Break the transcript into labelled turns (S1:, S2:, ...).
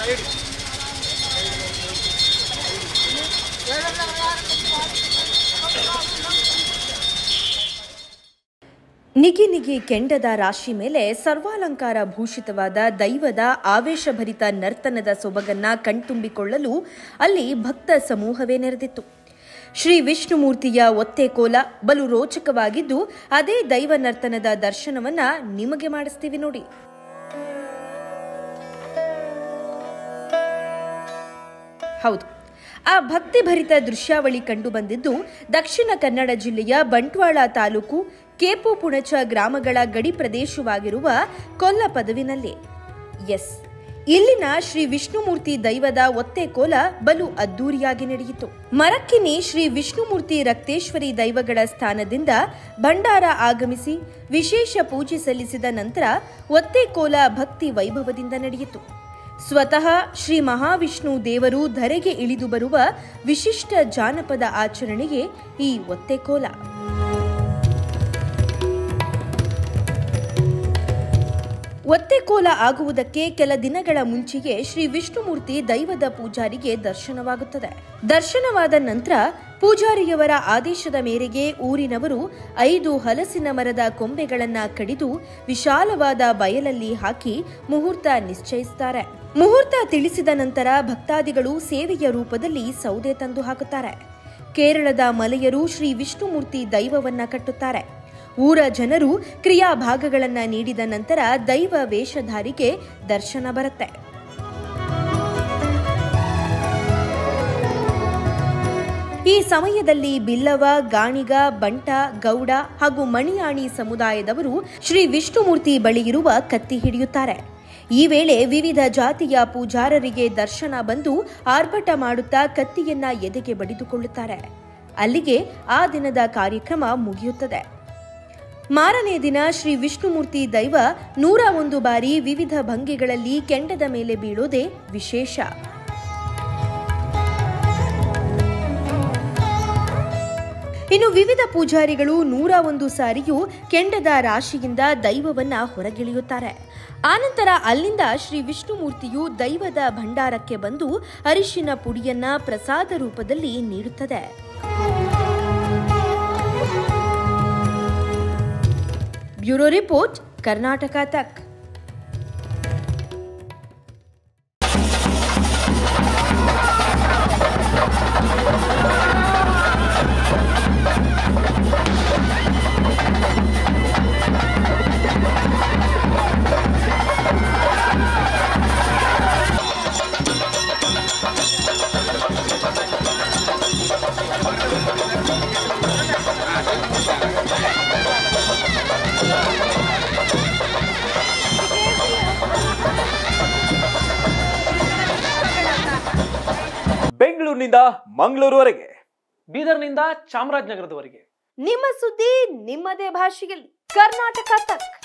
S1: ನಿಗಿ ನಿಗಿ ಕೆಂಡದ ರಾಶಿ ಮೇಲೆ ಸರ್ವಾಲಂಕಾರ ಭೂಷಿತವಾದ ದೈವದ ಆವೇಶಭರಿತ ನರ್ತನದ ಸೊಬಗನ್ನ ಕಣ್ತುಂಬಿಕೊಳ್ಳಲು ಅಲ್ಲಿ ಭಕ್ತ ಸಮೂಹವೇ ನೆರೆದಿತ್ತು ಶ್ರೀ ವಿಷ್ಣುಮೂರ್ತಿಯ ಒತ್ತೆ ಕೋಲ ಬಲು ರೋಚಕವಾಗಿದ್ದು ಅದೇ ದೈವ ನರ್ತನದ ದರ್ಶನವನ್ನ ನಿಮಗೆ ಮಾಡಿಸ್ತೀವಿ ನೋಡಿ ಹೌದು ಆ ಭಕ್ತಿಭರಿತ ದೃಶ್ಯಾವಳಿ ಕಂಡುಬಂದಿದ್ದು ದಕ್ಷಿಣ ಕನ್ನಡ ಜಿಲ್ಲೆಯ ಬಂಟ್ವಾಳ ತಾಲೂಕು ಕೇಪು ಪುಣಚ ಗ್ರಾಮಗಳ ಗಡಿ ಪ್ರದೇಶವಾಗಿರುವ ಕೊಲ್ಲ ಪದವಿನಲ್ಲಿ ಎಸ್ ಇಲ್ಲಿನ ಶ್ರೀ ವಿಷ್ಣುಮೂರ್ತಿ ದೈವದ ಒತ್ತೆ ಕೋಲ ಬಲು ಅದ್ದೂರಿಯಾಗಿ ನಡೆಯಿತು ಮರಕ್ಕಿನಿ ಶ್ರೀ ವಿಷ್ಣುಮೂರ್ತಿ ರಕ್ತೇಶ್ವರಿ ದೈವಗಳ ಸ್ಥಾನದಿಂದ ಭಂಡಾರ ಆಗಮಿಸಿ ವಿಶೇಷ ಪೂಜೆ ಸಲ್ಲಿಸಿದ ನಂತರ ಒತ್ತೆ ಕೋಲ ಭಕ್ತಿ ವೈಭವದಿಂದ ನಡೆಯಿತು ಸ್ವತಃ ಶ್ರೀ ಮಹಾವಿಷ್ಣು ದೇವರು ಧರೆಗೆ ಇಳಿದು ಬರುವ ವಿಶಿಷ್ಟ ಜಾನಪದ ಆಚರಣೆಗೆ ಈ ಒತ್ತೆಕೋಲ ಒತ್ತೆಕೋಲ ಆಗುವುದಕ್ಕೆ ಕೆಲ ದಿನಗಳ ಮುಂಚೆಯೇ ಶ್ರೀ ವಿಷ್ಣುಮೂರ್ತಿ ದೈವದ ಪೂಜಾರಿಗೆ ದರ್ಶನವಾಗುತ್ತದೆ ದರ್ಶನವಾದ ನಂತರ ಪೂಜಾರಿಯವರ ಆದೇಶದ ಮೇರೆಗೆ ಊರಿನವರು ಐದು ಹಲಸಿನ ಮರದ ಕೊಂಬೆಗಳನ್ನ ಕಡಿದು ವಿಶಾಲವಾದ ಬಯಲಲ್ಲಿ ಹಾಕಿ ಮುಹೂರ್ತ ನಿಶ್ಚಯಿಸುತ್ತಾರೆ ಮುಹೂರ್ತ ತಿಳಿಸಿದ ನಂತರ ಭಕ್ತಾದಿಗಳು ಸೇವೆಯ ರೂಪದಲ್ಲಿ ಸೌದೆ ತಂದು ಹಾಕುತ್ತಾರೆ ಕೇರಳದ ಮಲೆಯರು ಶ್ರೀ ವಿಷ್ಣುಮೂರ್ತಿ ದೈವವನ್ನ ಕಟ್ಟುತ್ತಾರೆ ಊರ ಜನರು ಕ್ರಿಯಾ ಭಾಗಗಳನ್ನ ನೀಡಿದ ನಂತರ ದೈವ ವೇಷಧಾರಿಗೆ ದರ್ಶನ ಬರುತ್ತೆ ಈ ಸಮಯದಲ್ಲಿ ಬಿಲ್ಲವ ಗಾಣಿಗ ಬಂಟ ಗೌಡ ಹಾಗೂ ಮಣಿಯಾಣಿ ಸಮುದಾಯದವರು ಶ್ರೀ ವಿಷ್ಣುಮೂರ್ತಿ ಬಳಿ ಇರುವ ಕತ್ತಿ ಹಿಡಿಯುತ್ತಾರೆ ಈ ವೇಳೆ ವಿವಿಧ ಜಾತಿಯ ಪೂಜಾರರಿಗೆ ದರ್ಶನ ಬಂದು ಆರ್ಭಟ ಮಾಡುತ್ತಾ ಕತ್ತಿಯನ್ನ ಎದೆಗೆ ಬಡಿದುಕೊಳ್ಳುತ್ತಾರೆ ಅಲ್ಲಿಗೆ ಆ ದಿನದ ಕಾರ್ಯಕ್ರಮ ಮುಗಿಯುತ್ತದೆ ಮಾರನೇ ದಿನ ಶ್ರೀ ವಿಷ್ಣುಮೂರ್ತಿ ದೈವ ನೂರ ಒಂದು ಬಾರಿ ವಿವಿಧ ಭಂಗಿಗಳಲ್ಲಿ ಕೆಂಡದ ಮೇಲೆ ಬೀಳೋದೇ ವಿಶೇಷ ಇನ್ನು ವಿವಿಧ ಪೂಜಾರಿಗಳು ನೂರ ಒಂದು ಸಾರಿಯೂ ಕೆಂಡದ ರಾಶಿಯಿಂದ ದೈವವನ್ನ ಹೊರಗಿಳಿಯುತ್ತಾರೆ ಆನಂತರ ಅಲ್ಲಿಂದ ಶ್ರೀ ವಿಷ್ಣುಮೂರ್ತಿಯು ದೈವದ ಭಂಡಾರಕ್ಕೆ ಬಂದು ಅರಿಶಿನ ಪುಡಿಯನ್ನ ಪ್ರಸಾದ ರೂಪದಲ್ಲಿ ನೀಡುತ್ತದೆ ಬ್ಯೂರೋ ರಿಪೋರ್ಟ್ ಕರ್ನಾಟಕ ತಕ್
S2: ಬೆಂಗಳೂರಿನಿಂದ ಮಂಗಳೂರುವರೆಗೆ
S3: ಬೀದರ್ನಿಂದ ಚಾಮರಾಜನಗರದವರೆಗೆ
S1: ನಿಮ್ಮ ಸುದ್ದಿ ನಿಮ್ಮದೇ ಭಾಷೆಯಲ್ಲಿ ಕರ್ನಾಟಕ ತಕ್